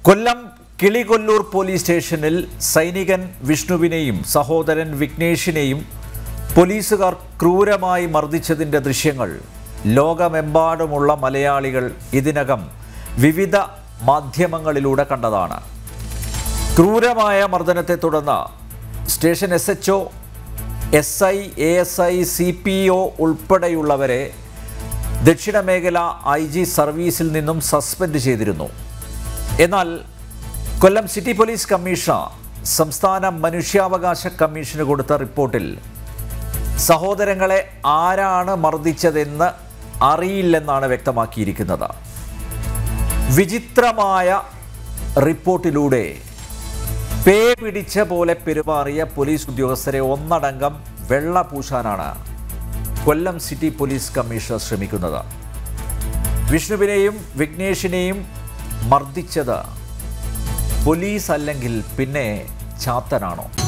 കൊല്ലം Kilikollur police സ്റ്റേഷനിൽ സൈനികൻ വിഷ്ണുവിനെയും സഹോദരൻ വിഘ്നേഷിനെയും പോലീസുകാർ ക്രൂരമായി മർദ്ദിച്ചതിൻ്റെ ദൃശ്യങ്ങൾ ലോകമെമ്പാടുമുള്ള മലയാളികൾ ഇതിനകം വിവിധ മാധ്യമങ്ങളിലൂടെ കണ്ടതാണ് ക്രൂരമായ മർദ്ദനത്തെ തുടർന്ന് station S H O S I A S I C P O ഉൾപ്പെടെയുള്ളവരെ ദക്ഷിണ മേഖല ഐ ജി സർവീസിൽ നിന്നും സസ്പെൻഡ് ചെയ്തിരുന്നു എന്നാൽ കൊല്ലം സിറ്റി പോലീസ് കമ്മീഷണർ സംസ്ഥാന മനുഷ്യാവകാശ കമ്മീഷന് കൊടുത്ത റിപ്പോർട്ടിൽ സഹോദരങ്ങളെ ആരാണ് മർദ്ദിച്ചതെന്ന് അറിയില്ലെന്നാണ് വ്യക്തമാക്കിയിരിക്കുന്നത് വിചിത്രമായ റിപ്പോർട്ടിലൂടെ പേ പിടിച്ച പോലെ പെരുമാറിയ പോലീസ് ഉദ്യോഗസ്ഥരെ ഒന്നടങ്കം വെള്ള പൂശാനാണ് കൊല്ലം സിറ്റി പോലീസ് കമ്മീഷണർ ശ്രമിക്കുന്നത് വിഷ്ണുവിനെയും വിഘ്നേഷിനെയും മർദ്ദിച്ചത് പോലീസ് അല്ലെങ്കിൽ പിന്നെ ചാത്തനാണോ